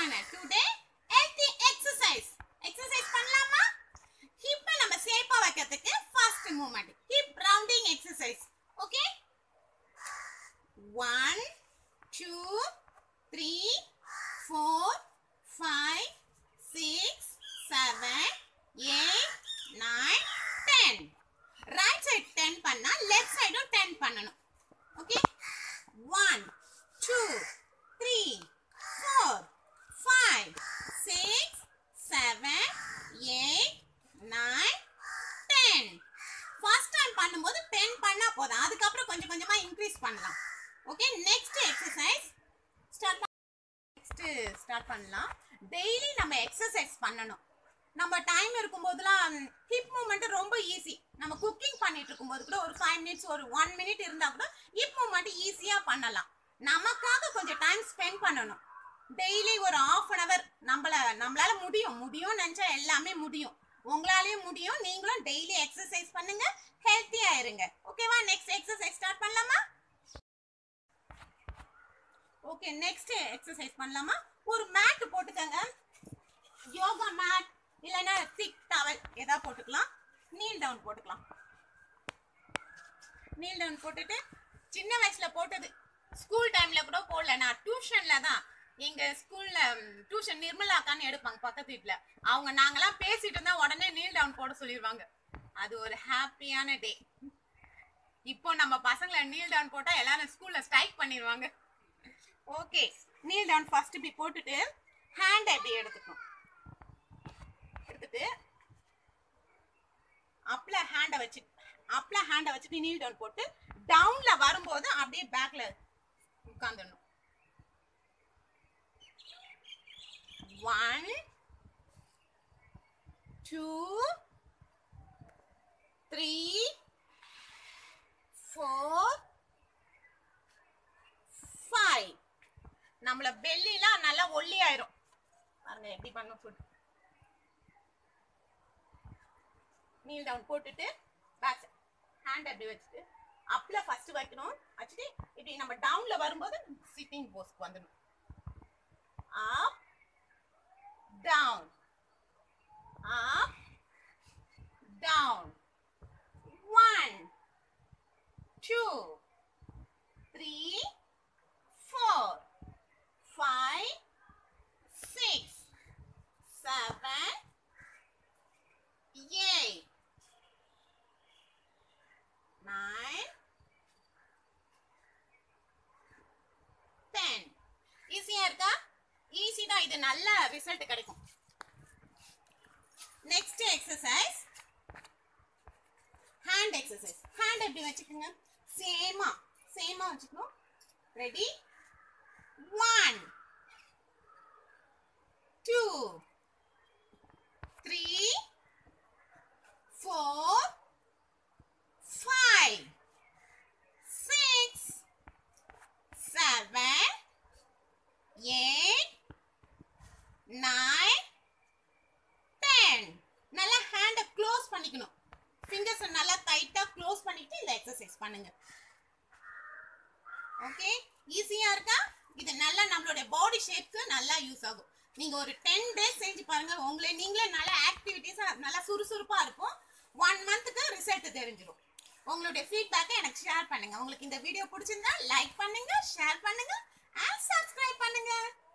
என்னென்ன today healthy exercise exercise பண்ணலாமா ஹிப்ப நம்ம சேஃபா வைக்கிறதுக்கு first movement hip rounding exercise okay one two three four five six seven eight nine ten right side ten பண்ணா left சைடும் ten பண்ணணும் okay one two three four five six seven eight nine ten first time பண்ணும்போது ten பண்ணா போதும் அதுக்கப்புறம் கொஞ்சம் கொஞ்சமா increase பண்ணலாம் okay next exercise start next start பண்ணலாம் டெய்லி நம்ம எக்ஸசைஸ் பண்ணணும் நம்ம டைம் இருக்கும்போதெல்லாம் ஹிப் மூவ்மெண்ட் ரொம்ப ஈஸி நம்ம குக்கிங் பண்ணிட்டு இருக்கும்போது கூட ஒரு ஃபைவ் மினிட்ஸ் ஒரு ஒன் மினிட் இருந்தா கூட ஹிப் மூவ்மெண்ட் ஈஸியா பண்ணலாம் நமக்காக கொஞ்சம் டைம் ஸ்பெண்ட் பண்ணணும் டெய்லி ஒரு ஆஃப் அன் அவர் நம்மள நம்மளால முடியும் முடியும் நினைச்சா எல்லாமே முடியும் உங்களாலையும் முடியும் நீங்களும் டெய்லி எக்ஸசைஸ் பண்ணுங்க ஹெல்த்தியா இருங்க ஓகேவா நெக்ஸ்ட் எக்ஸசைஸ் ஸ்டார்ட் பண்ணலாமா ஓகே நெக்ஸ்ட் எக்ஸசைஸ் பண்ணலாமா ஒரு மேட் போட்டுக்கங்க யோகா மேட் இல்லைன்னா திக் டவல் ஏதாவது போட்டுக்கலாம் நீல் டவுன் போட்டுக்கலாம் நீல் டவுன் போட்டுட்டு சின்ன வயசுல போட்டது ஸ்கூல் டைம்ல கூட போடல நான் டியூஷன்ல தான் எங்க ஸ்கூல்ல டியூஷன் நிர்மலா அக்கான்னு எடுப்பாங்க பக்கத்து வீட்ல அவங்க நாங்கெல்லாம் பேசிட்டு இருந்தா உடனே நீல் டவுன் போட சொல்லிடுவாங்க அது ஒரு ஹாப்பியான டே இப்போ நம்ம பசங்களை நீல் டவுன் போட்டா எல்லாரும் ஸ்கூல்ல ஸ்ட்ரைக் பண்ணிடுவாங்க ஓகே நீல் டவுன் ஃபர்ஸ்ட் இப்படி போட்டுட்டு ஹேண்ட் இப்படி எடுத்துக்கணும் எடுத்துட்டு அப்ல ஹேண்டை வச்சு அப்ல ஹேண்டை வச்சுட்டு நீல் டவுன் போட்டு டவுன்ல வரும்போது அப்படியே பேக்ல உட்காந்துடணும் one two three four five நம்மள பெல்லிலாம் நல்லா ஒல்லி ஆயிரும் பாருங்க எப்படி பண்ண ஃபுட் நீல் டவுன் போட்டுட்டு பேக் ஹேண்ட் அப்படி வச்சுட்டு அப்ல ஃபர்ஸ்ட் வைக்கணும் வச்சுட்டு இப்படி நம்ம டவுன்ல வரும்போது சிட்டிங் போஸ்க்கு வந்துடும் up down up down one two three four, five, six, seven, eight, nine, ten. ஈஸியா இருக்கா ஈஸி தான் இது நல்ல ரிசல்ட் கிடைக்கும் next exercise hand exercise hand எப்படி வச்சுக்கோங்க சேமா சேமா வச்சுக்கணும் ready one, two, three, four, five, six, seven, eight, nine, ten. நல்லா ஹேண்டை க்ளோஸ் பண்ணிக்கணும் ஃபிங்கர்ஸ் நல்லா டைட்டா க்ளோஸ் பண்ணிட்டு இந்த எக்ஸசைஸ் பண்ணுங்க ஓகே ஈஸியா இருக்கா இது நல்லா நம்மளுடைய பாடி ஷேப்க்கு நல்லா யூஸ் ஆகும் நீங்க ஒரு டென் டேஸ் செஞ்சு பாருங்க உங்களே நீங்களே நல்ல ஆக்டிவிட்டிஸ் நல்லா சுறுசுறுப்பா இருக்கும் ஒன் மந்த்துக்கு ரிசல்ட் தெரிஞ்சிடும் உங்களுடைய ஃபீட்பேக்கை எனக்கு ஷேர் பண்ணுங்க உங்களுக்கு இந்த வீடியோ பிடிச்சிருந்தா லைக் பண்ணுங்க ஷேர் பண்ணுங்க அண்ட் சப்ஸ்கிரைப் பண்ணுங்க